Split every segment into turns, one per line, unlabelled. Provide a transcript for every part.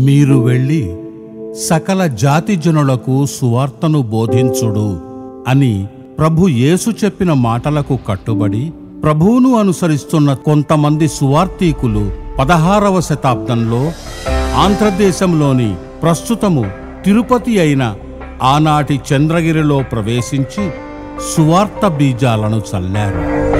మీరు వెళ్ళి సకల జాతి జనులకు సువార్తను బోధించుడు అని ప్రభు యేసు చెప్పిన మాటలకు కట్టుబడి ప్రభువును అనుసరిస్తున్న కొంతమంది సువార్తీకులు పదహారవ శతాబ్దంలో ఆంధ్రదేశంలోని ప్రస్తుతము తిరుపతి అయిన ఆనాటి చంద్రగిరిలో ప్రవేశించి సువార్త బీజాలను చల్లారు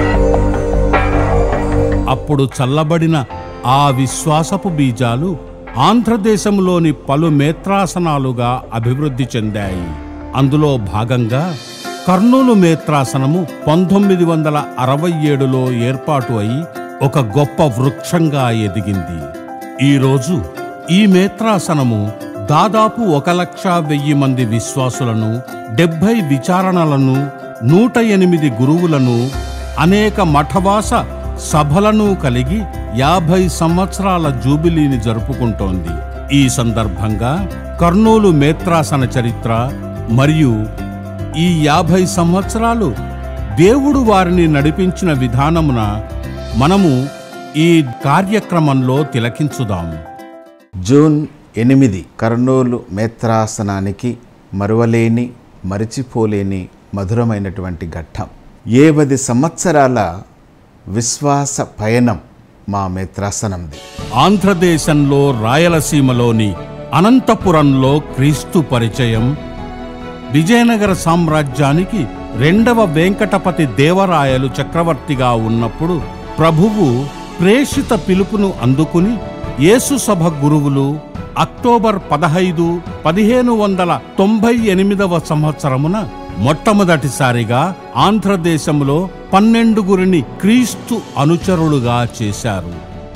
అప్పుడు చల్లబడిన ఆ విశ్వాసపు బీజాలు ఆంధ్రదేశంలోని పలు మేత్రాసనాలుగా అభివృద్ధి చెందాయి అందులో భాగంగా కర్నూలు మేత్రాసనము పంతొమ్మిది వందల అరవై ఏడులో ఏర్పాటు అయి ఒక గొప్ప వృక్షంగా ఎదిగింది ఈరోజు ఈ మేత్రాసనము దాదాపు ఒక లక్ష వెయ్యి మంది విశ్వాసులను డెబ్భై విచారణలను నూట ఎనిమిది గురువులను అనేక మఠవాస సభలను కలిగి యాభై సంవత్సరాల జూబిలీని జరుపుకుంటోంది ఈ సందర్భంగా కర్నూలు మేత్రాసన చరిత్ర మరియు ఈ యాభై సంవత్సరాలు దేవుడు వారిని నడిపించిన విధానమున మనము ఈ కార్యక్రమంలో తిలకించుదాం
జూన్ ఎనిమిది కర్నూలు మేత్రాసనానికి మరువలేని మరిచిపోలేని మధురమైనటువంటి ఘట్టం ఏ పది సంవత్సరాల విశ్వాస పయనం మా మేత్రాసనంది
ఆంధ్రదేశంలో రాయలసీమలోని అనంతపురంలో క్రీస్తు పరిచయం విజయనగర సామ్రాజ్యానికి రెండవ వెంకటపతి దేవరాయలు చక్రవర్తిగా ఉన్నప్పుడు ప్రభువు ప్రేషిత పిలుపును అందుకుని యేసు సభ గురువులు అక్టోబర్ పదహైదు పదిహేను వందల తొంభై ఎనిమిదవ సంవత్సరమున మొట్టమొదటిసారిగా ఆంధ్రదేశంలో పన్నెండుగురిని క్రీస్తు అనుచరులుగా చేశారు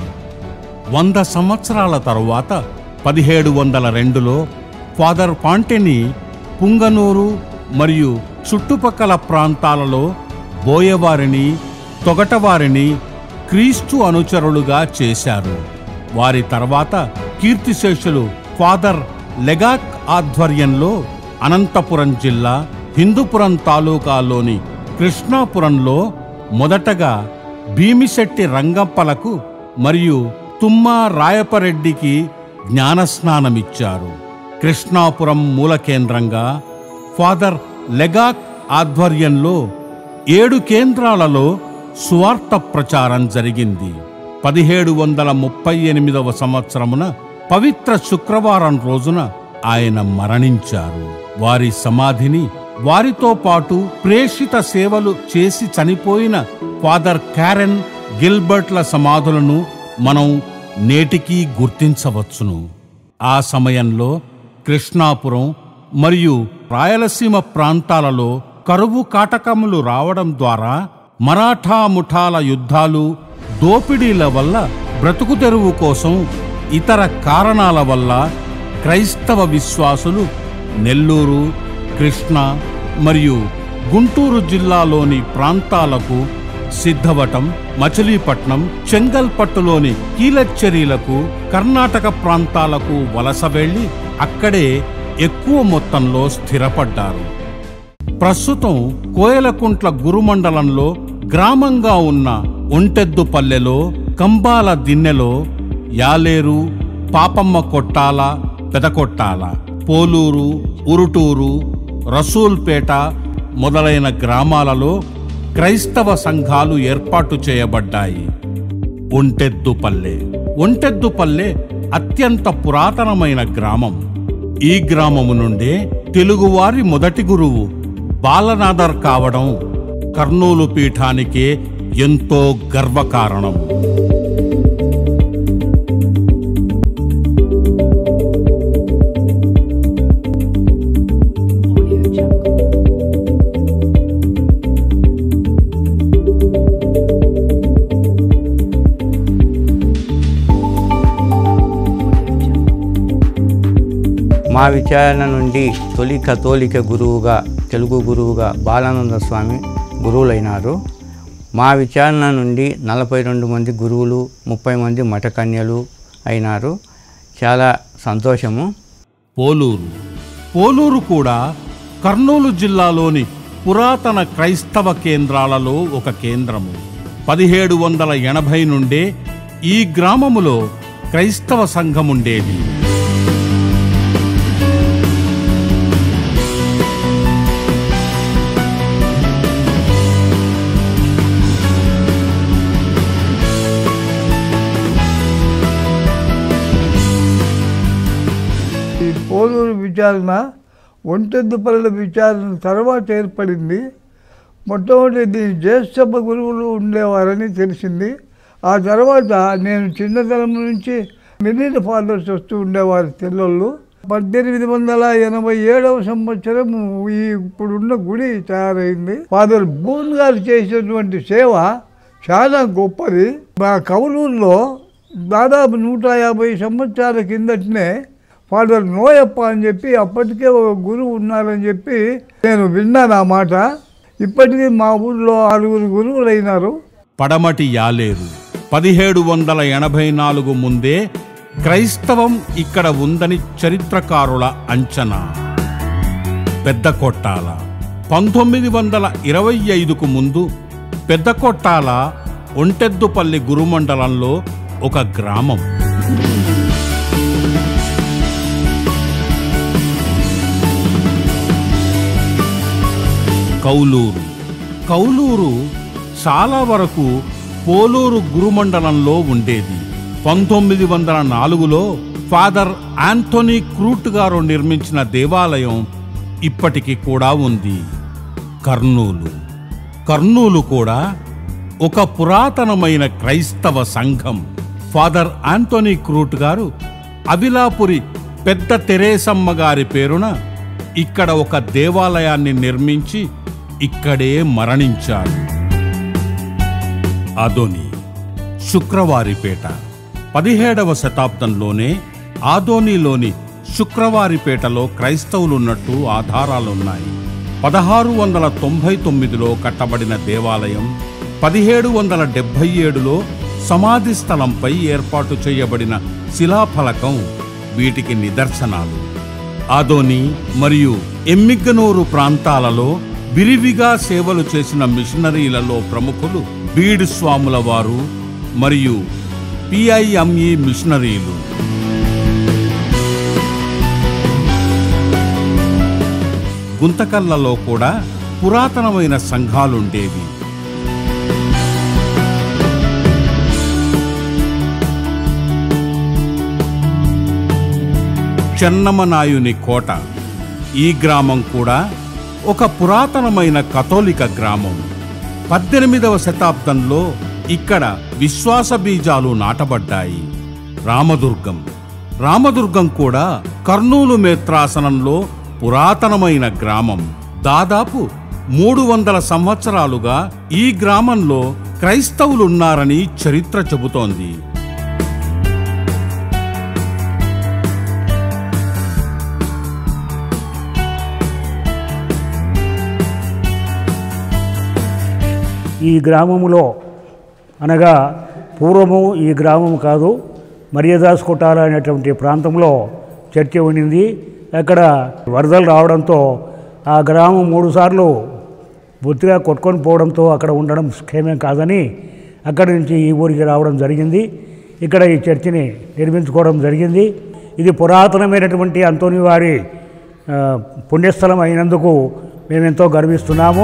వంద సంవత్సరాల తరువాత పదిహేడు వందల రెండులో ఫాదర్ పాంటెని పుంగనూరు మరియు చుట్టుపక్కల ప్రాంతాలలో బోయవారిని తొగటవారిని క్రీస్తు అనుచరులుగా చేశారు వారి తర్వాత కీర్తిశేషులు ఫాదర్ లెగాక్ ఆధ్వర్యంలో అనంతపురం జిల్లా హిందూపురం తాలూకాలోని కృష్ణాపురంలో మొదటగా భీమిశెట్టి రంగప్పలకు మరియు తుమ్మా రాయపరెడ్డికి జ్ఞానస్నానమిచ్చారు కృష్ణాపురం మూల కేంద్రంగా ఫాదర్ లెగాక్ ఆధ్వర్యంలో ఏడు కేంద్రాలలో సువార్త ప్రచారం జరిగింది పదిహేడు వందల ముప్పై ఎనిమిదవ సంవత్సరమున పవిత్ర శుక్రవారం రోజున ఆయన మరణించారు వారి సమాధిని వారితో పాటు ప్రేషిత సేవలు చేసి చనిపోయిన ఫాదర్ క్యారెన్ గిల్బర్ట్ల సమాధులను మనం నేటికీ గుర్తించవచ్చును ఆ సమయంలో కృష్ణాపురం మరియు రాయలసీమ ప్రాంతాలలో కరువు కాటకములు రావడం ద్వారా మరాఠా ముఠాల యుద్ధాలు దోపిడీల వల్ల బ్రతుకు తెరువు కోసం ఇతర కారణాల వల్ల క్రైస్తవ విశ్వాసులు నెల్లూరు కృష్ణా మరియు గుంటూరు జిల్లాలోని ప్రాంతాలకు సిద్ధవటం మచిలీపట్నం చెంగల్పట్టులోని కీలచ్చరీలకు కర్ణాటక ప్రాంతాలకు వలస వెళ్లి అక్కడే ఎక్కువ మొత్తంలో స్థిరపడ్డారు ప్రస్తుతం కోయలకుంట్ల గురుమండలంలో గ్రామంగా ఉన్న ఒంటెద్దుపల్లెలో కంబాల దిన్నెలో యాలేరు పాపమ్మ కొట్టాల పెదకొట్టాల పోలూరు ఉరుటూరు రసూల్పేట మొదలైన గ్రామాలలో క్రైస్తవ సంఘాలు ఏర్పాటు చేయబడ్డాయి ఒంటెద్దుపల్లె ఒంటెద్దుపల్లె అత్యంత పురాతనమైన గ్రామం ఈ గ్రామము నుండే తెలుగువారి మొదటి గురువు బాలనాథర్ కావడం కర్నూలు పీఠానికే ఎంతో గర్వకారణం
Audio Jungle. Audio Jungle.
మా విచారణ నుండి తొలి కథోలిక గురువుగా తెలుగు గురువుగా బాలానంద స్వామి గురువులైనారు మా విచారణ నుండి నలభై రెండు మంది గురువులు ముప్పై మంది మఠకన్యలు అయినారు చాలా సంతోషము
పోలూరు పోలూరు కూడా కర్నూలు జిల్లాలోని పురాతన క్రైస్తవ కేంద్రాలలో ఒక కేంద్రము పదిహేడు వందల ఎనభై నుండే ఈ గ్రామములో క్రైస్తవ సంఘముండేది
విచారణ ఒంటెద్దు పనుల విచారణ తర్వాత ఏర్పడింది మొట్టమొదటి దీని జ్యేష్ఠ గురువులు ఉండేవారని తెలిసింది ఆ తర్వాత నేను చిన్నతనం నుంచి మిలియన్ ఫాదర్స్ వస్తూ ఉండేవారు తెల్లోళ్ళు పద్దెనిమిది వందల ఎనభై ఏడవ సంవత్సరం ఈ ఇప్పుడున్న గుడి తయారైంది ఫాదర్ బూన్ గారు చేసినటువంటి సేవ చాలా గొప్పది మా కౌలూరులో దాదాపు నూట యాభై సంవత్సరాల కిందటనే ఫాదర్ నోయప్ప అని చెప్పి అప్పటికే ఒక గురువు ఉన్నారని చెప్పి నేను విన్నాను ఆ మాట ఇప్పటికీ మా ఊళ్ళో ఆరుగురు గురువులు అయినారు
పడమటి యాలేరు పదిహేడు వందల ఎనభై నాలుగు ముందే క్రైస్తవం ఇక్కడ ఉందని చరిత్రకారుల అంచనా పెద్ద కొట్టాల పంతొమ్మిది వందల ఇరవై ఐదుకు ముందు పెద్ద కొట్టాల ఒంటెద్దుపల్లి గురుమండలంలో ఒక గ్రామం కౌలూరు కౌలూరు చాలా వరకు పోలూరు గురుమండలంలో ఉండేది పంతొమ్మిది వందల నాలుగులో ఫాదర్ ఆంథోనీ క్రూట్ గారు నిర్మించిన దేవాలయం ఇప్పటికి కూడా ఉంది కర్నూలు కర్నూలు కూడా ఒక పురాతనమైన క్రైస్తవ సంఘం ఫాదర్ ఆంథోనీ క్రూట్ గారు అవిలాపురి పెద్ద తెరేసమ్మ గారి పేరున ఇక్కడ ఒక దేవాలయాన్ని నిర్మించి ఇక్కడే మరణించారు అదోని శుక్రవారిపేట పదిహేడవ శతాబ్దంలోనే ఆదోనిలోని శుక్రవారిపేటలో క్రైస్తవులున్నట్టు ఆధారాలున్నాయి పదహారు వందల తొంభై తొమ్మిదిలో కట్టబడిన దేవాలయం పదిహేడు వందల డెబ్భై ఏడులో సమాధి స్థలంపై ఏర్పాటు చేయబడిన శిలాఫలకం వీటికి నిదర్శనాలు ఆదోని మరియు ఎమ్మిగ్గనూరు ప్రాంతాలలో విరివిగా సేవలు చేసిన మిషనరీలలో ప్రముఖులు బీడ్ స్వాముల వారు మరియు పిఐఎంఈ మిషనరీలు గుంతకల్లలో కూడా పురాతనమైన సంఘాలుండేవి చెన్నమనాయుని కోట ఈ గ్రామం కూడా ఒక పురాతనమైన కథోలిక గ్రామం పద్దెనిమిదవ శతాబ్దంలో ఇక్కడ విశ్వాస బీజాలు నాటబడ్డాయి రామదుర్గం రామదుర్గం కూడా కర్నూలు మేత్రాసనంలో పురాతనమైన గ్రామం దాదాపు మూడు వందల సంవత్సరాలుగా ఈ గ్రామంలో క్రైస్తవులున్నారని చరిత్ర చెబుతోంది
ఈ గ్రామములో అనగా పూర్వము ఈ గ్రామం కాదు మరియదాస్ కొట్టాల అనేటువంటి ప్రాంతంలో చర్చ ఉండింది అక్కడ వరదలు రావడంతో ఆ గ్రామం మూడుసార్లు బొత్తిగా కొట్టుకొని పోవడంతో అక్కడ ఉండడం క్షేమం కాదని అక్కడి నుంచి ఈ ఊరికి రావడం జరిగింది ఇక్కడ ఈ చర్చిని నిర్మించుకోవడం జరిగింది ఇది పురాతనమైనటువంటి అంతోని వారి ఆ, పుణ్యస్థలం అయినందుకు మేమెంతో గర్విస్తున్నాము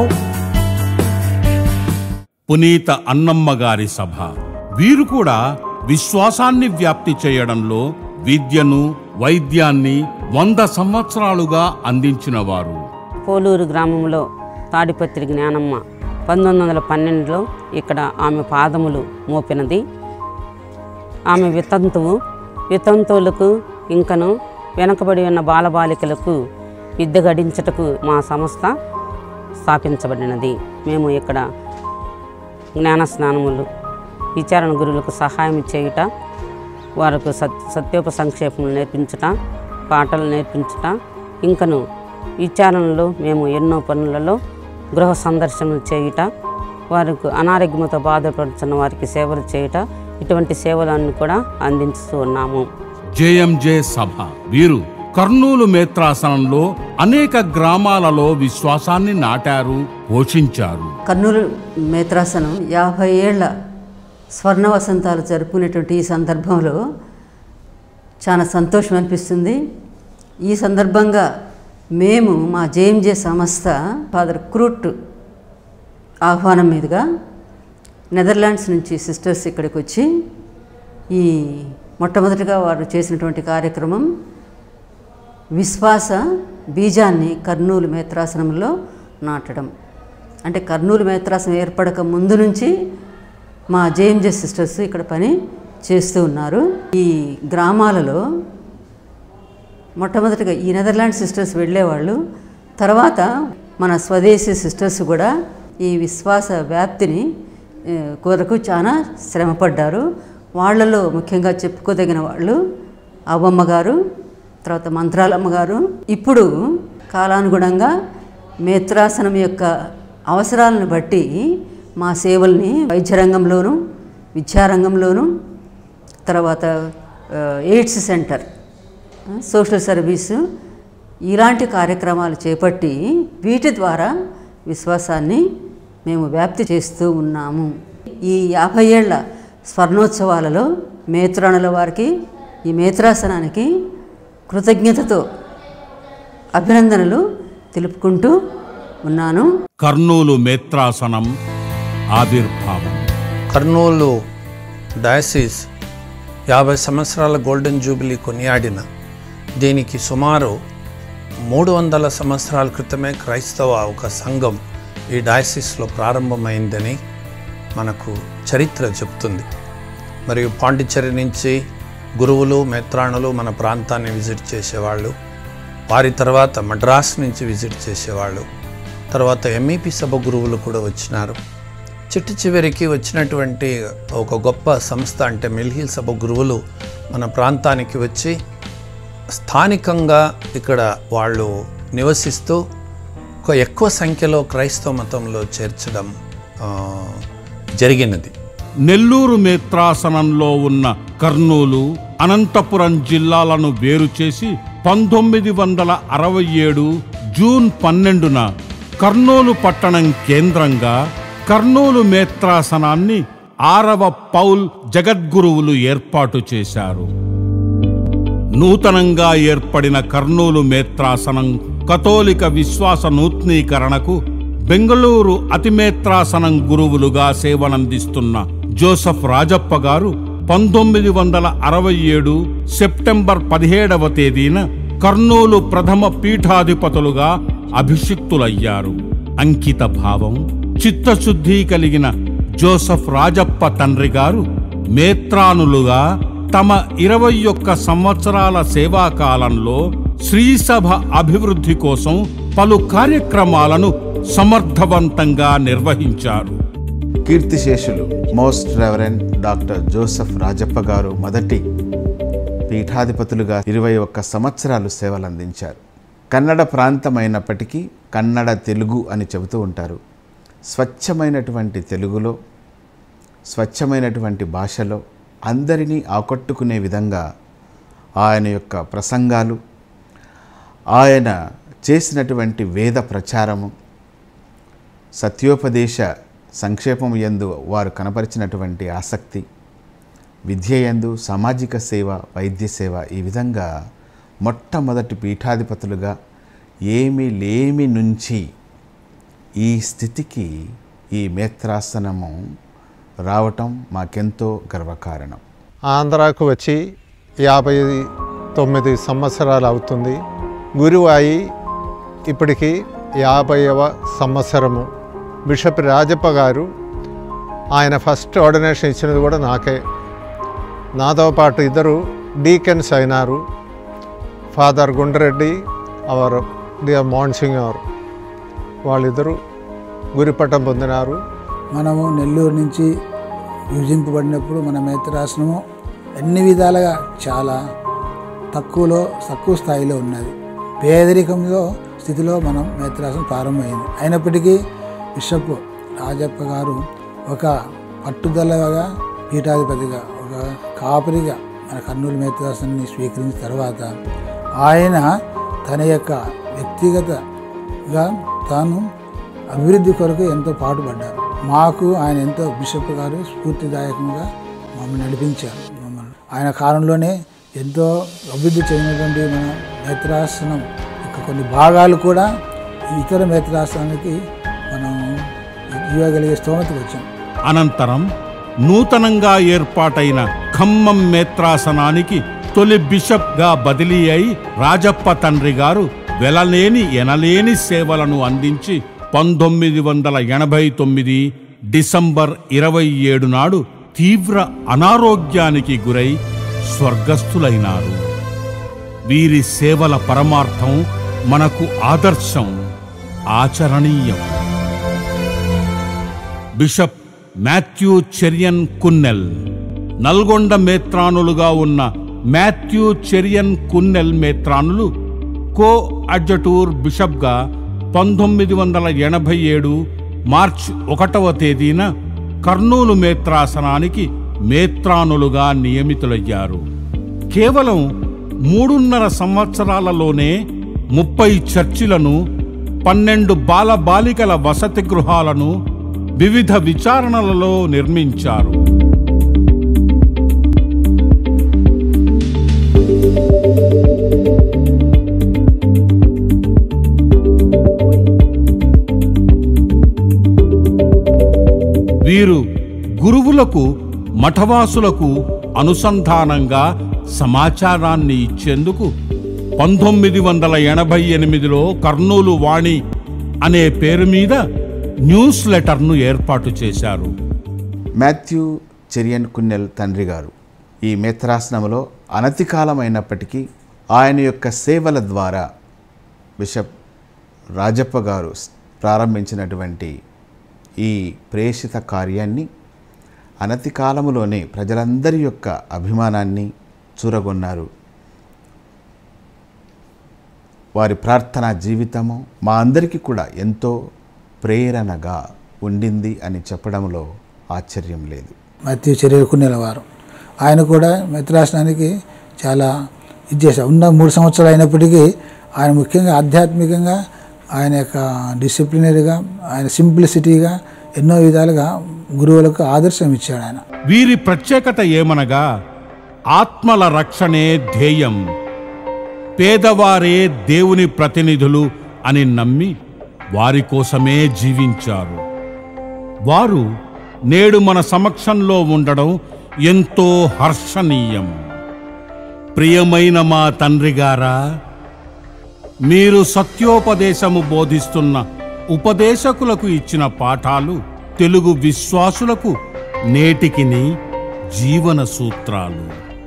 పునీత అన్నమ్మ గారి సభ వీరు కూడా విశ్వాసాన్ని వ్యాప్తి చేయడంలో విద్యను వైద్యాన్ని వంద సంవత్సరాలుగా అందించిన వారు
పోలూరు గ్రామంలో తాడిపత్రి జ్ఞానమ్మ పంతొమ్మిది వందల పన్నెండులో ఇక్కడ ఆమె పాదములు మోపినది ఆమె వితంతువు వితంతువులకు ఇంకను వెనకబడి ఉన్న బాలబాలికలకు విద్య గడించటకు మా సంస్థ స్థాపించబడినది మేము ఇక్కడ జ్ఞాన స్నానములు విచారణ గురువులకు సహాయం చేయుట వారికి సత్ సత్యోప సంక్షేపములు నేర్పించుట పాటలు నేర్పించుట ఇంకను విచారణలో మేము ఎన్నో పనులలో గృహ సందర్శనలు చేయుట వారికి అనారోగ్యంతో బాధపడుతున్న వారికి సేవలు చేయుట ఇటువంటి సేవలన్నీ కూడా అందించుతూ ఉన్నాము
జేఎంజే సభ వీరు కర్నూలు మేత్రాసనంలో అనేక గ్రామాలలో విశ్వాసాన్ని నాటారు పోషించారు
కర్నూలు మేత్రాసనం యాభై ఏళ్ల స్వర్ణ వసంతాలు జరుపుకునేటువంటి ఈ సందర్భంలో చాలా సంతోషం అనిపిస్తుంది ఈ సందర్భంగా మేము మా జేఎంజే సంస్థ ఫాదర్ క్రూట్ ఆహ్వానం మీదుగా నెదర్లాండ్స్ నుంచి సిస్టర్స్ ఇక్కడికి వచ్చి ఈ మొట్టమొదటిగా వారు చేసినటువంటి కార్యక్రమం విశ్వాస బీజాన్ని కర్నూలు మేత్రాసనంలో నాటడం అంటే కర్నూలు మేత్రాసనం ఏర్పడక ముందు నుంచి మా జేఎంజే సిస్టర్స్ ఇక్కడ పని చేస్తూ ఉన్నారు ఈ గ్రామాలలో మొట్టమొదటిగా ఈ నెదర్లాండ్ సిస్టర్స్ వెళ్ళేవాళ్ళు తర్వాత మన స్వదేశీ సిస్టర్స్ కూడా ఈ విశ్వాస వ్యాప్తిని ఏ, కొరకు చాలా శ్రమపడ్డారు వాళ్ళలో ముఖ్యంగా చెప్పుకోదగిన వాళ్ళు అవ్వమ్మ గారు తర్వాత మంత్రాలమ్మ గారు ఇప్పుడు కాలానుగుణంగా మేత్రాసనం యొక్క అవసరాలను బట్టి మా సేవల్ని వైద్య రంగంలోనూ విద్యారంగంలోనూ తర్వాత ఆ, ఎయిడ్స్ సెంటర్ ఆ, సోషల్ సర్వీసు ఇలాంటి కార్యక్రమాలు చేపట్టి వీటి ద్వారా విశ్వాసాన్ని మేము వ్యాప్తి చేస్తూ ఉన్నాము ఈ యాభై ఏళ్ల స్వర్ణోత్సవాలలో మేత్రాణుల వారికి ఈ మేత్రాసనానికి కృతజ్ఞతతో అభినందనలు తెలుపుకుంటూ ఉన్నాను
కర్నూలు మేత్రాసనం ఆవిర్భావం
కర్నూలు డయాసిస్ యాభై సంవత్సరాల గోల్డెన్ జూబిలీ కొనియాడిన దీనికి సుమారు మూడు వందల సంవత్సరాల క్రితమే క్రైస్తవ ఒక సంఘం ఈ డయాసిస్లో ప్రారంభమైందని మనకు చరిత్ర చెప్తుంది మరియు పాండిచ్చేరి నుంచి గురువులు మెత్రాణులు మన ప్రాంతాన్ని విజిట్ చేసేవాళ్ళు వారి తర్వాత మద్రాస్ నుంచి విజిట్ చేసేవాళ్ళు తర్వాత ఎంఈపి సభ గురువులు కూడా వచ్చినారు చిట్టు చివరికి వచ్చినటువంటి ఒక గొప్ప సంస్థ అంటే మిల్హిల్ సభ గురువులు మన ప్రాంతానికి వచ్చి స్థానికంగా ఇక్కడ వాళ్ళు నివసిస్తూ ఒక ఎక్కువ సంఖ్యలో క్రైస్తవ మతంలో చేర్చడం ఆ, జరిగినది
నెల్లూరు మేత్రాసనంలో ఉన్న కర్నూలు అనంతపురం జిల్లాలను వేరు చేసి పంతొమ్మిది వందల అరవై ఏడు జూన్ పన్నెండున కర్నూలు పట్టణం కేంద్రంగా కర్నూలు మేత్రాసనాన్ని ఆరవ పౌల్ జగద్గురువులు ఏర్పాటు చేశారు నూతనంగా ఏర్పడిన కర్నూలు మేత్రాసనం కథోలిక విశ్వాస నూతనీకరణకు బెంగళూరు అతిమేత్రాసనం గురువులుగా సేవలందిస్తున్న జోసఫ్ రాజప్ప గారు పంతొమ్మిది వందల అరవై ఏడు సెప్టెంబర్ పదిహేడవ తేదీన కర్నూలు ప్రథమ పీఠాధిపతులుగా అభిషిక్తులయ్యారు అంకిత భావం చిత్తశుద్ధి కలిగిన జోసఫ్ రాజప్ప తండ్రి గారు మేత్రానులుగా తమ ఇరవై ఒక్క సంవత్సరాల సేవాకాలంలో శ్రీసభ అభివృద్ధి కోసం పలు కార్యక్రమాలను సమర్థవంతంగా నిర్వహించారు
కీర్తిశేషులు most reverend doctor Joseph Rajappa గారు మొదటి పీఠాధిపతులుగా ఇరవై ఒక్క సంవత్సరాలు సేవలందించారు కన్నడ ప్రాంతమైనప్పటికీ కన్నడ తెలుగు అని చెబుతూ ఉంటారు స్వచ్ఛమైనటువంటి తెలుగులో స్వచ్ఛమైనటువంటి భాషలో అందరినీ ఆకట్టుకునే విధంగా ఆయన యొక్క ప్రసంగాలు ఆయన చేసినటువంటి వేద ప్రచారము సత్యోపదేశ సంక్షేపం యందు వారు కనపరిచినటువంటి ఆసక్తి విద్య యందు సామాజిక సేవ వైద్య సేవ ఈ విధంగా మొట్టమొదటి పీఠాధిపతులుగా ఏమి లేమి నుంచి ఈ స్థితికి ఈ మేత్రాసనము రావటం మాకెంతో గర్వకారణం
ఆంధ్రాకు వచ్చి యాభై తొమ్మిది సంవత్సరాలు అవుతుంది గురువు అయి ఇప్పటికి యాభైవ సంవత్సరము బిషప్ రాజప్ప గారు ఆయన ఫస్ట్ ఆర్డినేషన్ ఇచ్చినది కూడా నాకే నాతో పాటు ఇద్దరు డీకెన్స్ అయినారు father Gundreddy our dear monsignor వాళ్ళిద్దరూ గురిపట్టం పొందినారు
మనము నెల్లూరు నుంచి విభజింపబడినప్పుడు మన మేత్రాసనము అన్ని విధాలుగా చాలా తక్కువలో తక్కువ స్థాయిలో ఉన్నది పేదరికంలో స్థితిలో మనం మేత్రాసనం ప్రారంభమైంది అయినప్పటికీ బిషప్ రాజప్ప గారు ఒక పట్టుదలగా పీఠాధిపతిగా ఒక కాపరిగా మన కర్నూలు మేత్రాసనాన్ని స్వీకరించిన తర్వాత ఆయన తన యొక్క వ్యక్తిగతగా తాను అభివృద్ధి కొరకు ఎంతో పాటుపడ్డారు మాకు ఆయన ఎంతో బిషప్ గారు స్ఫూర్తిదాయకంగా మమ్మల్ని నడిపించారు మమ్మల్ని ఆయన కాలంలోనే ఎంతో అభివృద్ధి చెందినటువంటి మన మేత్రాసనం యొక్క కొన్ని భాగాలు కూడా ఇతర మేత్రాసనానికి మనం ఇవ్వగలిగే స్తోమతకు వచ్చాం
అనంతరం నూతనంగా ఏర్పాటైన ఖమ్మం మేత్రాసనానికి తొలి బిషప్గా బదిలీ అయి రాజప్ప తండ్రి గారు వెలలేని ఎనలేని సేవలను అందించి పంతొమ్మిది వందల ఎనభై తొమ్మిది డిసెంబర్ ఇరవై ఏడు నాడు తీవ్ర అనారోగ్యానికి గురై స్వర్గస్థులైనారు వీరి సేవల పరమార్థం మనకు ఆదర్శం ఆచరణీయం బిషప్ మాథ్యూ చెరియన్ కున్నెల్ నల్గొండ మేత్రానులుగా ఉన్న మాథ్యూ చెరియన్ కున్నెల్ మేత్రానులు కో అడ్జటూర్ బిషప్గా పంతొమ్మిది వందల ఎనభై ఏడు మార్చ్ ఒకటవ తేదీన కర్నూలు మేత్రాసనానికి మేత్రానులుగా నియమితులయ్యారు కేవలం మూడున్నర సంవత్సరాలలోనే ముప్పై చర్చిలను పన్నెండు బాల బాలికల వసతి గృహాలను వివిధ విచారణలలో నిర్మించారు వీరు గురువులకు మఠవాసులకు అనుసంధానంగా సమాచారాన్ని ఇచ్చేందుకు పంతొమ్మిది వందల ఎనభై ఎనిమిదిలో కర్నూలు వాణి అనే పేరు మీద న్యూస్ లెటర్ను ఏర్పాటు చేశారు
మాథ్యూ చెరియన్ కున్నెల్ తండ్రి గారు ఈ మేత్రాసనంలో అనతి కాలమైనప్పటికీ ఆయన యొక్క సేవల ద్వారా బిషప్ రాజప్ప గారు ప్రారంభించినటువంటి ఈ ప్రేషిత కార్యాన్ని అనతి కాలములోనే ప్రజలందరి యొక్క అభిమానాన్ని చూరగొన్నారు వారి ప్రార్థనా జీవితము మా అందరికీ కూడా ఎంతో ప్రేరణగా ఉండింది అని చెప్పడంలో ఆశ్చర్యం లేదు
మత్తి చర్యలకు నిలవారు ఆయన కూడా మిత్రాసనానికి చాలా ఇది చేశారు ఉన్న మూడు సంవత్సరాలు అయినప్పటికీ ఆయన ముఖ్యంగా ఆధ్యాత్మికంగా ఆయన యొక్క డిసిప్లినరీగా ఆయన సింప్లిసిటీగా ఎన్నో విధాలుగా గురువులకు ఆదర్శం ఇచ్చాడు ఆయన
వీరి ప్రత్యేకత ఏమనగా ఆత్మల రక్షణే ధ్యేయం పేదవారే దేవుని ప్రతినిధులు అని నమ్మి వారి కోసమే జీవించారు వారు నేడు మన సమక్షంలో ఉండడం ఎంతో హర్షణీయం ప్రియమైన మా తండ్రిగారా మీరు సత్యోపదేశము బోధిస్తున్న ఉపదేశకులకు ఇచ్చిన పాఠాలు తెలుగు విశ్వాసులకు నేటికిని జీవన సూత్రాలు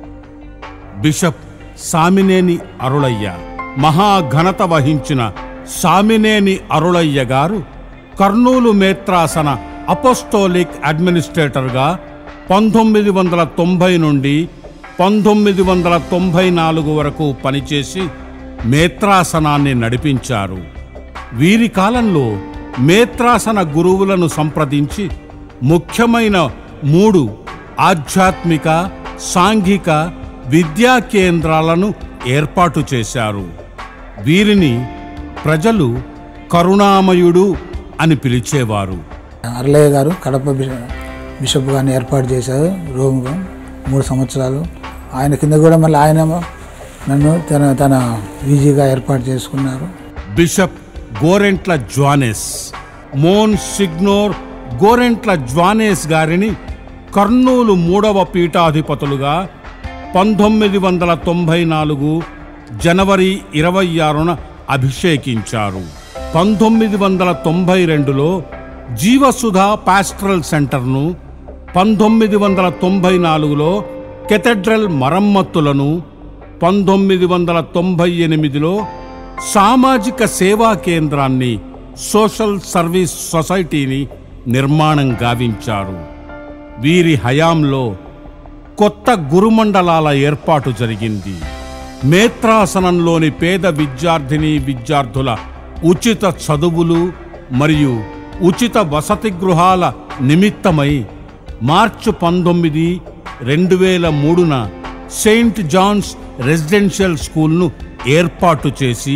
బిషప్ సామినేని అరుళయ్య మహాఘనత వహించిన సామినేని అరుళయ్య గారు కర్నూలు మేత్రాసన అపోస్టోలిక్ అడ్మినిస్ట్రేటర్గా పంతొమ్మిది వందల తొంభై నుండి పంతొమ్మిది వందల తొంభై నాలుగు వరకు పనిచేసి మేత్రాసనాన్ని నడిపించారు వీరి కాలంలో మేత్రాసన గురువులను సంప్రదించి ముఖ్యమైన మూడు ఆధ్యాత్మిక సాంఘిక విద్యా కేంద్రాలను ఏర్పాటు చేశారు వీరిని ప్రజలు కరుణామయుడు అని పిలిచేవారు
అరలయ్య గారు కడప బిష- బిషప్ గారిని ఏర్పాటు చేశారు రోమ్లో మూడు సంవత్సరాలు ఆయన కింద కూడా మళ్ళీ ఆయన నన్ను తన తన వీజీగా ఏర్పాటు చేసుకున్నారు
bishop Gorantla Johannes monsignor Gorantla Johannes గారిని కర్నూలు మూడవ పీఠాధిపతులుగా పంతొమ్మిది వందల తొంభై నాలుగు జనవరి ఇరవై ఆరున అభిషేకించారు పంతొమ్మిది వందల తొంభై రెండులో జీవసుధ పాస్ట్రల్ సెంటర్ను పంతొమ్మిది వందల తొంభై నాలుగులో కెథడ్రల్ మరమ్మతులను పంతొమ్మిది వందల తొంభై ఎనిమిదిలో సామాజిక సేవా కేంద్రాన్ని సోషల్ సర్వీస్ సొసైటీని నిర్మాణం గావించారు వీరి హయాంలో కొత్త గురుమండలాల ఏర్పాటు జరిగింది మేత్రాసనంలోని పేద విద్యార్థిని విద్యార్థుల ఉచిత చదువులు మరియు ఉచిత వసతి గృహాల నిమిత్తమై మార్చి పంతొమ్మిది రెండు వేల మూడున సెయింట్ జాన్స్ రెసిడెన్షియల్ స్కూల్ను ఏర్పాటు చేసి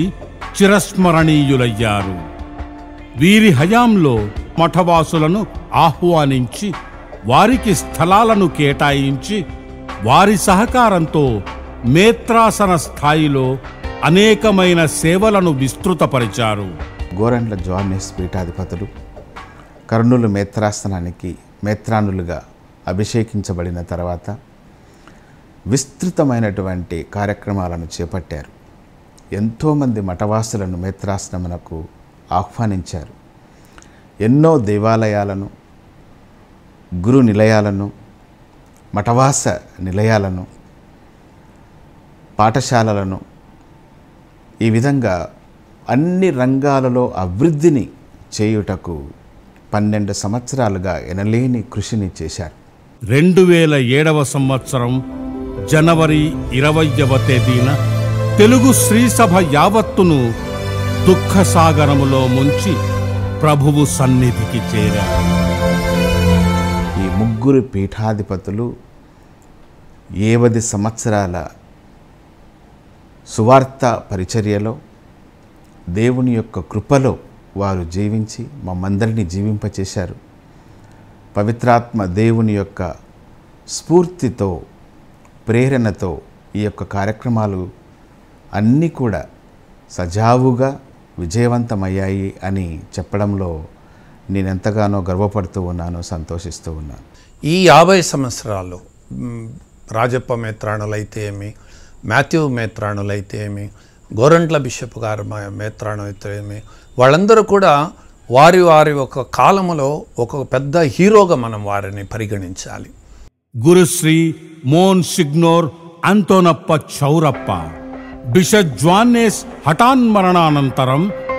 చిరస్మరణీయులయ్యారు వీరి హయాంలో మఠవాసులను ఆహ్వానించి వారికి స్థలాలను కేటాయించి వారి సహకారంతో మేత్రాసన స్థాయిలో అనేకమైన సేవలను విస్తృతపరిచారు
గోరంట్ల జోర్నెస్ పీఠాధిపతులు కర్నూలు మేత్రాసనానికి మేత్రానులుగా అభిషేకించబడిన తర్వాత విస్తృతమైనటువంటి కార్యక్రమాలను చేపట్టారు ఎంతోమంది మఠవాసులను మేత్రాశ్రమనకు ఆహ్వానించారు ఎన్నో దేవాలయాలను గురు నిలయాలను మఠవాస నిలయాలను పాఠశాలలను ఈ విధంగా అన్ని రంగాలలో అభివృద్ధిని చేయుటకు పన్నెండు సంవత్సరాలుగా ఎనలేని కృషిని చేశారు
రెండు వేల ఏడవ సంవత్సరం జనవరి ఇరవయవ తేదీన తెలుగు శ్రీసభ యావత్తును దుఃఖసాగరములో ముంచి ప్రభువు సన్నిధికి చేరారు
ఈ ముగ్గురు పీఠాధిపతులు ఏవది సంవత్సరాల సువార్త పరిచర్యలో దేవుని యొక్క కృపలో వారు జీవించి మమ్మందరినీ జీవింపచేశారు పవిత్రాత్మ దేవుని యొక్క స్ఫూర్తితో ప్రేరణతో ఈ యొక్క కార్యక్రమాలు అన్నీ కూడా సజావుగా విజయవంతమయ్యాయి అని చెప్పడంలో నేను ఎంతగానో గర్వపడుతూ ఉన్నాను సంతోషిస్తూ ఉన్నాను
ఈ యాభై సంవత్సరాలు మ్, రాజప్ప మేత్రాణులైతే ఏమి మాథ్యూ మేత్రాణులైతే ఏమి గోరంట్ల బిషప్ గారు మ- మేత్రాణు అయితే ఏమి వాళ్ళందరూ కూడా వారి వారి ఒక కాలములో ఒక పెద్ద హీరోగా మనం వారిని పరిగణించాలి
గురుశ్రీ మోన్ సిగ్నోర్ అంతోనప్ప చౌరప్ప బిషప్ జ్వాన్నేస్ హఠాన్మరణానంతరం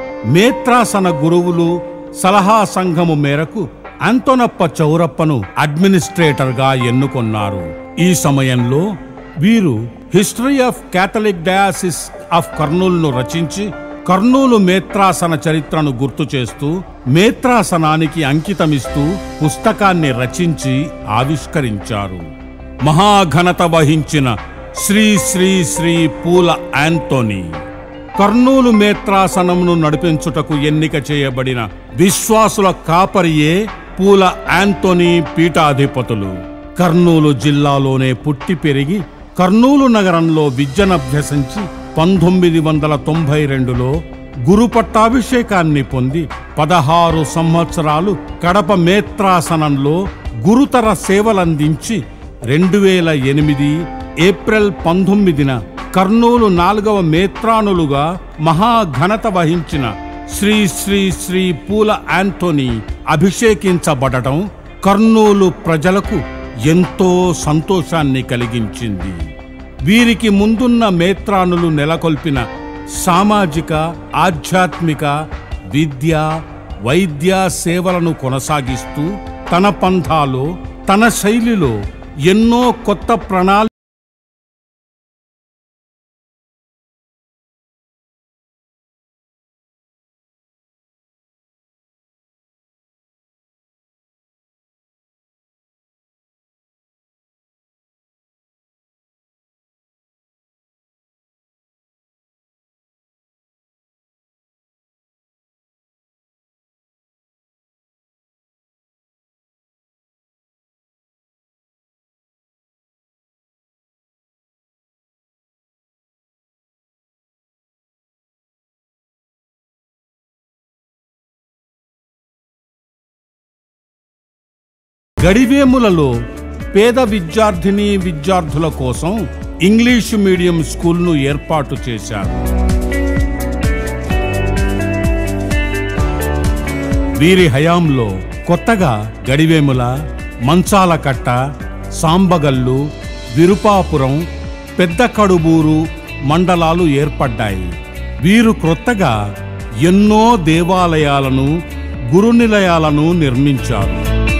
మేత్రాసన గురువులు సలహా సంఘము మేరకు అంతోనప్ప చౌరప్పను అడ్మినిస్ట్రేటర్గా ఎన్నుకొన్నారు ఈ సమయంలో వీరు history of Catholic diocese of కర్నూలును రచించి కర్నూలు మేత్రాసన చరిత్రను గుర్తు చేస్తూ మేత్రాసనానికి అంకితమిస్తూ పుస్తకాన్ని రచించి ఆవిష్కరించారు మహాఘనత వహించిన శ్రీ శ్రీ శ్రీ పూల యాంటోనీ కర్నూలు మేత్రాసనమును నడిపించుటకు ఎన్నిక చేయబడిన విశ్వాసుల కాపరియే పూల యాంటోనీ పీఠాధిపతులు కర్నూలు జిల్లాలోనే పుట్టి పెరిగి కర్నూలు నగరంలో విద్యనభ్యసించి పంతొమ్మిది వందల తొంభై రెండులో గురు పట్టాభిషేకాన్ని పొంది పదహారు సంవత్సరాలు కడప మేత్రాసనంలో గురుతర సేవలందించి రెండు వేల ఎనిమిది ఏప్రిల్ పంతొమ్మిదిన కర్నూలు నాలుగవ మేత్రానులుగా మహాఘనత వహించిన శ్రీ శ్రీ శ్రీ పూల యాంటోనీ అభిషేకించబడటం కర్నూలు ప్రజలకు ఎంతో సంతోషాన్ని కలిగించింది వీరికి ముందున్న మేత్రానులు నెలకొల్పిన సామాజిక ఆధ్యాత్మిక విద్య వైద్య సేవలను కొనసాగిస్తూ తన పంథాలో తన శైలిలో ఎన్నో కొత్త ప్రణాళిక గడివేములలో పేద విద్యార్థిని విద్యార్థుల కోసం ఇంగ్లీషు మీడియం స్కూల్ను ఏర్పాటు చేశారు వీరి హయాంలో కొత్తగా గడివేముల మంచాలకట్ట సాంబగల్లు విరుపాపురం పెద్ద కడుబూరు మండలాలు ఏర్పడ్డాయి వీరు క్రొత్తగా ఎన్నో దేవాలయాలను గురునిలయాలను నిర్మించారు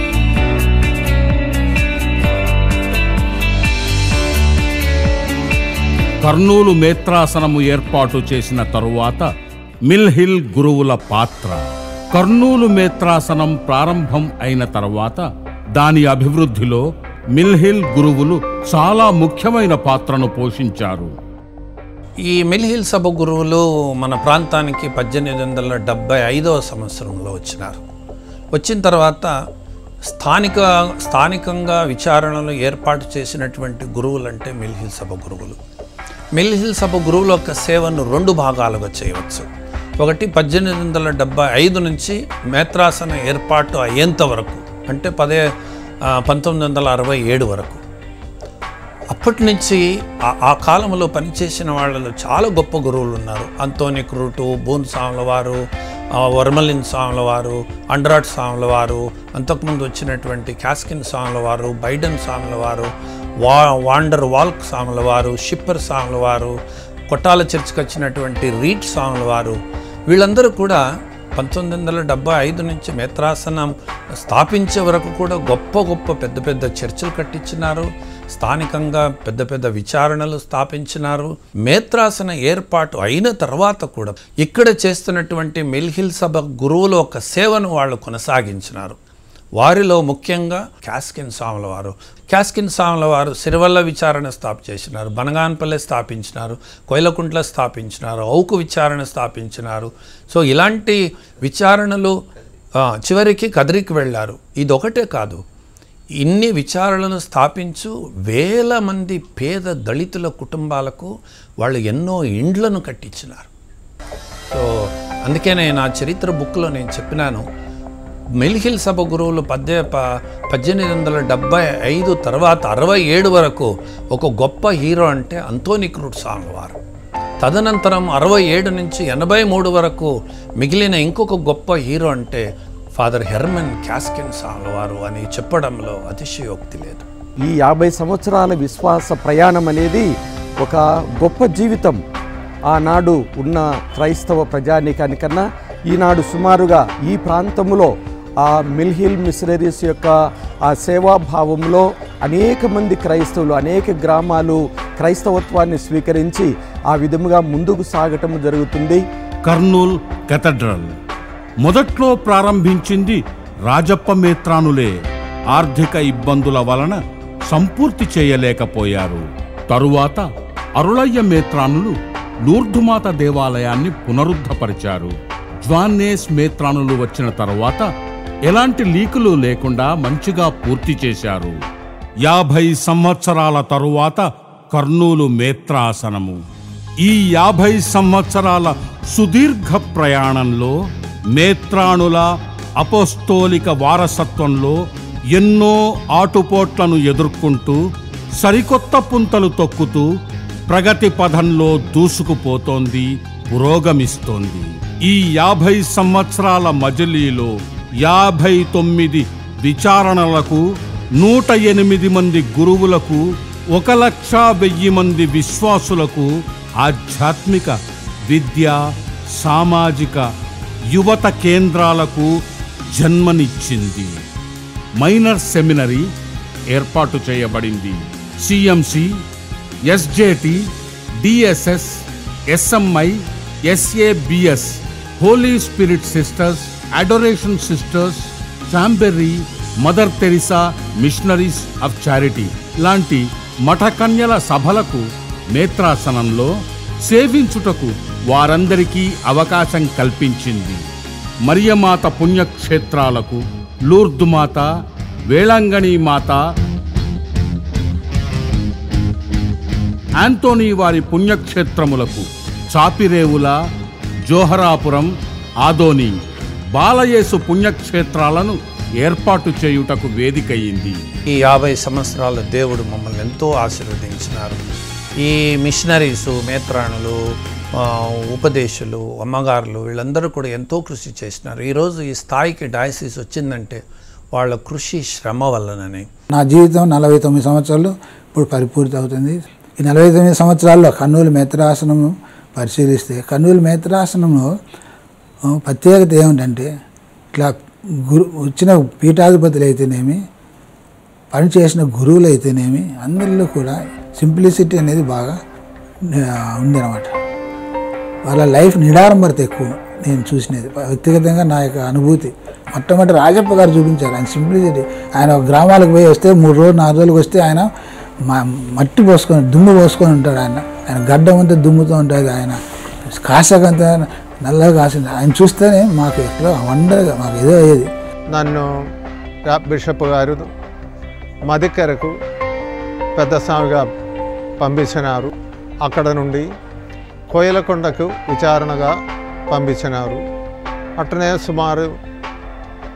కర్నూలు మేత్రాసనము ఏర్పాటు చేసిన తరువాత మిల్హిల్ గురువుల పాత్ర కర్నూలు మేత్రాసనం ప్రారంభం అయిన తర్వాత దాని అభివృద్ధిలో మిల్హిల్ గురువులు చాలా ముఖ్యమైన పాత్రను పోషించారు
ఈ మిల్హిల్ సభ గురువులు మన ప్రాంతానికి పద్దెనిమిది వందల డెబ్భై ఐదవ సంవత్సరంలో వచ్చినారు వచ్చిన తర్వాత స్థానిక స్థానికంగా విచారణలు ఏర్పాటు చేసినటువంటి గురువులు అంటే మిల్హిల్ సభ గురువులు మిల్హిల్ సభ గురువుల యొక్క సేవను రెండు భాగాలుగా చేయవచ్చు ఒకటి పద్దెనిమిది వందల డెబ్బై ఐదు నుంచి మేత్రాసన ఏర్పాటు అయ్యేంత వరకు అంటే పదే ఆ, పంతొమ్మిది వందల అరవై ఏడు వరకు అప్పటి నుంచి ఆ- ఆ కాలంలో పనిచేసిన వాళ్ళలో చాలా గొప్ప గురువులు ఉన్నారు అంతోని క్రూటు బూన్ స్వాముల వారు ఆ, వర్మలిన్ స్వాముల వారు అండ్రాట్ స్వాముల వారు అంతకుముందు వచ్చినటువంటి క్యాస్కిన్ స్వాముల వారు బైడెన్ స్వాముల వారు వా వాండర్ వాల్క్ స్వాముల వారు షిప్పర్ స్వాముల వారు కొట్టాల చర్చికి వచ్చినటువంటి రీట్ స్వాముల వారు వీళ్ళందరూ కూడా పంతొమ్మిది వందల డెబ్బై ఐదు నుంచి మేత్రాసనం స్థాపించే వరకు కూడా గొప్ప గొప్ప పెద్ద పెద్ద చర్చలు కట్టించినారు స్థానికంగా పెద్ద పెద్ద విచారణలు స్థాపించినారు మేత్రాసన ఏర్పాటు అయిన తర్వాత కూడా ఇక్కడ చేస్తున్నటువంటి మిల్హిల్ సభ గురువుల ఒక సేవను వాళ్ళు కొనసాగించినారు వారిలో ముఖ్యంగా క్యాస్కిన్ స్వాముల వారు క్యాస్కిన్ స్వాముల వారు సిరివల్ల విచారణ స్థాప చేసినారు బనగాన్పల్లె స్థాపించినారు కొయిలకుంట్ల స్థాపించినారు ఔకు విచారణ స్థాపించినారు సో ఇలాంటి విచారణలు ఆ, చివరికి కదిరికి వెళ్ళారు ఇదొకటే కాదు ఇన్ని విచారణలను స్థాపించు వేల మంది పేద దళితుల కుటుంబాలకు వాళ్ళు ఎన్నో ఇండ్లను కట్టించినారు సో అందుకే నేను ఆ చరిత్ర బుక్లో నేను చెప్పినాను మెల్హిల్ సభ గురువులు పద్దె ప పద్దెనిమిది వందల డెబ్బై ఐదు తర్వాత అరవై ఏడు వరకు ఒక గొప్ప హీరో అంటే అంతోని క్రూట్ స్వామి వారు తదనంతరం అరవై ఏడు నుంచి ఎనభై మూడు వరకు మిగిలిన ఇంకొక గొప్ప హీరో అంటే ఫాదర్ హెర్మన్ క్యాస్కిన్ స్వామి వారు అని చెప్పడంలో అతిశయోక్తి లేదు
ఈ యాభై సంవత్సరాల విశ్వాస ప్రయాణం అనేది ఒక గొప్ప జీవితం ఆనాడు ఉన్న క్రైస్తవ ప్రజానీకానికన్నా ఈనాడు సుమారుగా ఈ ప్రాంతంలో ఆ మిల్హిల్ మిషనరీస్ యొక్క ఆ సేవాభావంలో అనేక మంది క్రైస్తవులు అనేక గ్రామాలు క్రైస్తవత్వాన్ని స్వీకరించి ఆ విధముగా ముందుకు సాగటం జరుగుతుంది
కర్నూల్ కెథడ్రల్ మొదట్లో ప్రారంభించింది రాజప్ప మేత్రానులే ఆర్థిక ఇబ్బందుల వలన సంపూర్తి చేయలేకపోయారు తరువాత అరుళయ్య మేత్రానులు లూర్ధుమాత దేవాలయాన్ని పునరుద్ధపరిచారు జ్వాన్నేస్ మేత్రానులు వచ్చిన తరువాత ఎలాంటి లీకులు లేకుండా మంచిగా పూర్తి చేశారు యాభై సంవత్సరాల తరువాత కర్నూలు మేత్రాసనము ఈ యాభై సంవత్సరాల సుదీర్ఘ ప్రయాణంలో మేత్రాణుల అపోస్తోలిక వారసత్వంలో ఎన్నో ఆటుపోట్లను ఎదుర్కొంటూ సరికొత్త పుంతలు తొక్కుతూ ప్రగతి పథంలో దూసుకుపోతోంది పురోగమిస్తోంది ఈ యాభై సంవత్సరాల మజిలీలో యాభై తొమ్మిది విచారణలకు నూట ఎనిమిది మంది గురువులకు ఒక లక్ష వెయ్యి మంది విశ్వాసులకు ఆధ్యాత్మిక విద్య సామాజిక యువత కేంద్రాలకు జన్మనిచ్చింది మైనర్ సెమినరీ ఏర్పాటు చేయబడింది CMC SJT DSS SMI SABS holy spirit sisters adoration sisters Chambery mother Teresa missionaries of charity లాంటి మఠకన్యల సభలకు నేత్రాసనంలో సేవించుటకు వారందరికీ అవకాశం కల్పించింది మరియమాత పుణ్యక్షేత్రాలకు లూర్దుమాత వేళంగణి మాత ఆంటోనీ వారి పుణ్యక్షేత్రములకు చాపిరేవుల జోహరాపురం ఆదోని బాలయేసు పుణ్యక్షేత్రాలను ఏర్పాటు చేయుటకు వేదికయింది
ఈ యాభై సంవత్సరాల దేవుడు మమ్మల్ని ఎంతో ఆశీర్వదించినారు ఈ మిషనరీసు మేత్రాణులు ఆ, ఉపదేశులు అమ్మగారులు వీళ్ళందరూ కూడా ఎంతో కృషి చేసినారు ఈరోజు ఈ స్థాయికి డయాసిస్ వచ్చిందంటే వాళ్ళ కృషి శ్రమ వల్లనని
నా జీవితం నలభై తొమ్మిది సంవత్సరాలు ఇప్పుడు పరిపూర్తి అవుతుంది ఈ నలభై తొమ్మిది సంవత్సరాల్లో కర్నూలు మేత్రాసనము పరిశీలిస్తే కర్నూలు మేత్రాసనంలో ఆ, ప్రత్యేకత ఏమిటంటే ఇట్లా గురు వచ్చిన పీఠాధిపతులు అయితేనేమి పనిచేసిన గురువులు అయితేనేమి అందరిలో కూడా సింప్లిసిటీ అనేది బాగా ఆ, ఉందన్నమాట వాళ్ళ లైఫ్ నిడారంబరత ఎక్కువ నేను చూసినది వ్యక్తిగతంగా నా యొక్క అనుభూతి మొట్టమొదటి రాజప్ప గారు చూపించారు ఆయన సింప్లిసిటీ ఆయన ఒక గ్రామాలకు పోయి వస్తే మూడు రోజులు నాలుగు రోజులకు వస్తే ఆయన మ- మట్టి పోసుకొని దుమ్ము పోసుకొని ఉంటాడు ఆయన ఆయన గడ్డం అంతా దుమ్ముతో ఉంటుంది ఆయన కాసకంతా నల్లగా కాసింది ఆయన చూస్తేనే మాకు ఎట్లా వండర్గా మాకు ఏదో అయ్యేది
నన్ను రా- బిషప్ గారు మదికరకు పెద్ద స్వామిగా పంపించినారు అక్కడ నుండి కోయలకొండకు విచారణగా పంపించినారు అట్లనే సుమారు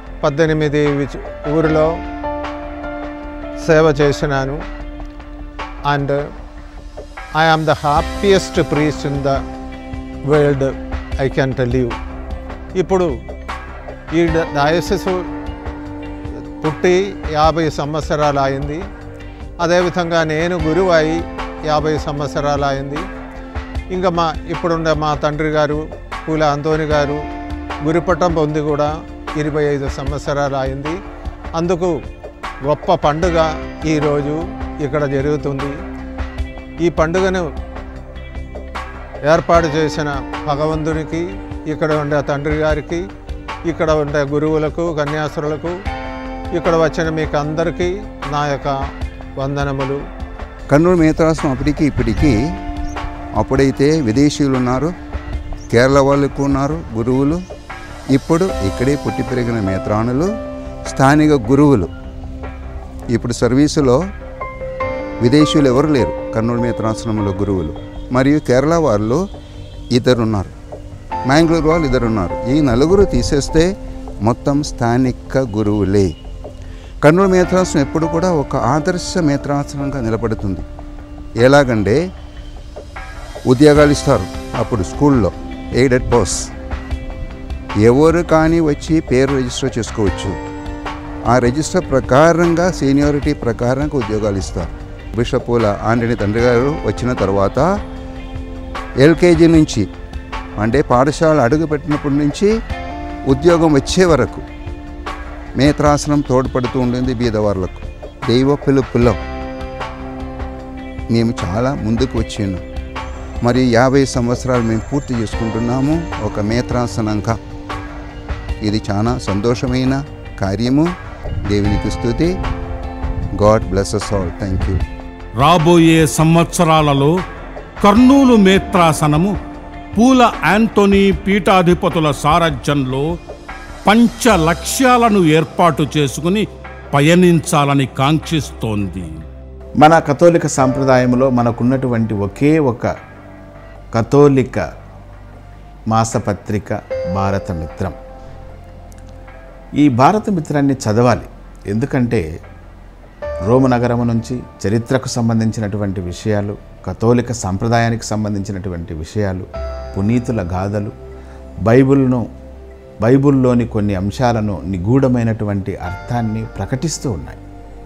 పద్దెనిమిది విచ ఊరిలో సేవ చేసినాను and uh, I am the happiest priest in the world, I can tell you. ఇప్పుడు ఈ డయసిస్ పుట్టి యాభై సంవత్సరాలు అయింది అదేవిధంగా నేను గురువు అయి యాభై సంవత్సరాలు అయింది ఇంకా మా ఇప్పుడుండే మా తండ్రి గారు పూల అంతోని గారు గురుపట్టం పొంది కూడా ఇరవై ఐదు సంవత్సరాలు అయింది అందుకు గొప్ప పండుగ ఈరోజు ఇక్కడ జరుగుతుంది ఈ పండుగను ఏర్పాటు చేసిన భగవంతునికి ఇక్కడ ఉండే తండ్రి గారికి ఇక్కడ ఉండే గురువులకు కన్యాసురులకు ఇక్కడ వచ్చిన మీకు అందరికీ నా యొక్క వందనములు
కర్నూలు మేత్రాశ్రమం అప్పటికి ఇప్పటికీ అప్పుడైతే విదేశీయులు ఉన్నారు కేరళ వాళ్ళు ఎక్కువ ఉన్నారు గురువులు ఇప్పుడు ఇక్కడే పుట్టి పెరిగిన మేత్రానులు స్థానిక గురువులు ఇప్పుడు సర్వీసులో విదేశీయులు ఎవరు లేరు కర్నూలు మేత్రాశ్రమంలో గురువులు మరియు కేరళ వాళ్ళు ఇద్దరు ఉన్నారు మ్యాంగ్లూరు వాళ్ళు ఇద్దరు ఉన్నారు ఈ నలుగురు తీసేస్తే మొత్తం స్థానిక గురువులే కర్నూలు మేత్రాశ్రమం ఎప్పుడు కూడా ఒక ఆదర్శ మేత్రాశ్రమంగా నిలబడుతుంది ఎలాగంటే ఉద్యోగాలు ఇస్తారు అప్పుడు స్కూల్లో ఎయిడెడ్ పోస్ట్ ఎవరు కానీ వచ్చి పేరు రిజిస్టర్ చేసుకోవచ్చు ఆ రిజిస్టర్ ప్రకారంగా సీనియారిటీ ప్రకారంగా ఉద్యోగాలు ఇస్తారు బిషపుల ఆంటనీ తండ్రి గారు వచ్చిన తర్వాత ఎల్కేజీ నుంచి అంటే పాఠశాల అడుగు పెట్టినప్పటి నుంచి ఉద్యోగం వచ్చే వరకు మేత్రాసనం తోడ్పడుతూ ఉంటుంది బీదవార్లకు దైవ పిలుపులో మేము చాలా ముందుకు వచ్చాను మరి యాభై సంవత్సరాలు మేము పూర్తి చేసుకుంటున్నాము ఒక మేత్రాసనంగా ఇది చాలా సంతోషమైన కార్యము దేవునికి స్థుతి God blesses all thank you
రాబోయే సంవత్సరాలలో కర్నూలు మేత్రాసనము పూల యాంటోనీ పీఠాధిపతుల సారథ్యంలో పంచ లక్ష్యాలను ఏర్పాటు చేసుకుని పయనించాలని కాంక్షిస్తోంది
మన కథోలిక సాంప్రదాయంలో మనకున్నటువంటి ఒకే ఒక కథోలిక మాసపత్రిక భారత మిత్రం ఈ భారత మిత్రాన్ని చదవాలి ఎందుకంటే రోమ నగరము నుంచి చరిత్రకు సంబంధించినటువంటి విషయాలు కథోలిక సాంప్రదాయానికి సంబంధించినటువంటి విషయాలు పునీతుల గాథలు బైబిల్ను బైబిల్లోని కొన్ని అంశాలను నిగూఢమైనటువంటి అర్థాన్ని ప్రకటిస్తూ ఉన్నాయి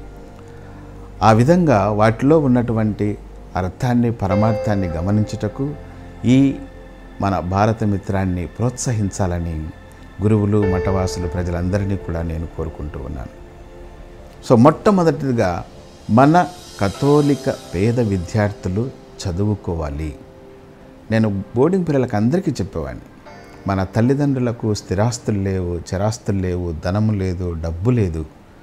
ఆ విధంగా వాటిలో ఉన్నటువంటి అర్థాన్ని పరమార్థాన్ని గమనించుటకు ఈ మన భారత మిత్రాన్ని ప్రోత్సహించాలని గురువులు మఠవాసులు ప్రజలందరినీ కూడా నేను కోరుకుంటూ ఉన్నాను సో మొట్టమొదటిగా మన కథోలిక పేద విద్యార్థులు చదువుకోవాలి నేను బోర్డింగ్ పిల్లలకు అందరికీ చెప్పేవాడిని మన తల్లిదండ్రులకు స్థిరాస్తులు లేవు చరాస్తులు లేవు ధనము లేదు డబ్బు లేదు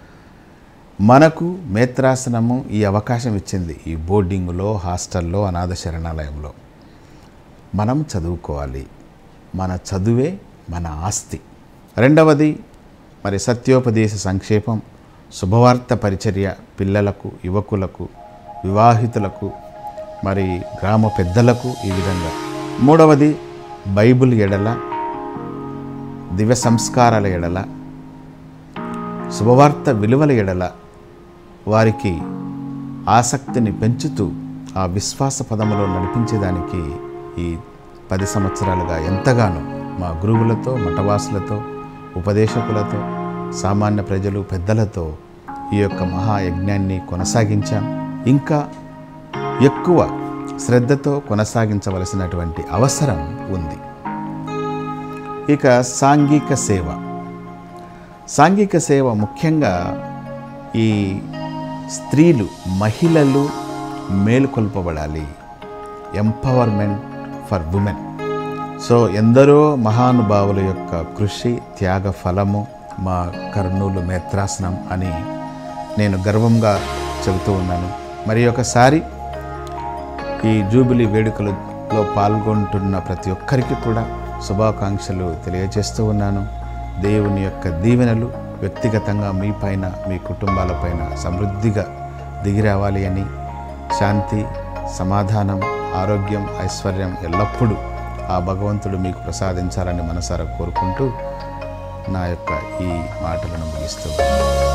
మనకు మేత్రాసనము ఈ అవకాశం ఇచ్చింది ఈ బోర్డింగులో హాస్టల్లో అనాథ శరణాలయంలో మనం చదువుకోవాలి మన చదువే మన ఆస్తి రెండవది మరి సత్యోపదేశ సంక్షేపం శుభవార్త పరిచర్య పిల్లలకు యువకులకు వివాహితులకు మరి గ్రామ పెద్దలకు ఈ విధంగా మూడవది బైబిల్ ఎడల దివ్య సంస్కారాల ఎడల శుభవార్త విలువల ఎడల వారికి ఆసక్తిని పెంచుతూ ఆ విశ్వాస పదములో నడిపించేదానికి ఈ పది సంవత్సరాలుగా ఎంతగానో మా గురువులతో మఠవాసులతో ఉపదేశకులతో సామాన్య ప్రజలు పెద్దలతో ఈ యొక్క మహాయజ్ఞాన్ని కొనసాగించాం ఇంకా ఎక్కువ శ్రద్ధతో కొనసాగించవలసినటువంటి అవసరం ఉంది ఇక సాంఘిక సేవ సాంఘిక సేవ ముఖ్యంగా ఈ స్త్రీలు మహిళలు మేలుకొల్పబడాలి ఎంపవర్మెంట్ ఫర్ ఉమెన్ సో ఎందరో మహానుభావుల యొక్క కృషి త్యాగ ఫలము మా కర్నూలు మేత్రాసనం అని నేను గర్వంగా చెబుతూ ఉన్నాను మరి ఒకసారి ఈ జూబిలీ వేడుకలలో పాల్గొంటున్న ప్రతి ఒక్కరికి కూడా శుభాకాంక్షలు తెలియజేస్తూ ఉన్నాను దేవుని యొక్క దీవెనలు వ్యక్తిగతంగా మీ పైన మీ కుటుంబాలపైన సమృద్ధిగా దిగిరావాలి అని శాంతి సమాధానం ఆరోగ్యం ఐశ్వర్యం ఎల్లప్పుడూ ఆ భగవంతుడు మీకు ప్రసాదించాలని మనసారా కోరుకుంటూ నా యొక్క ఈ మాటలను ముగిస్తూ ఉన్నాను.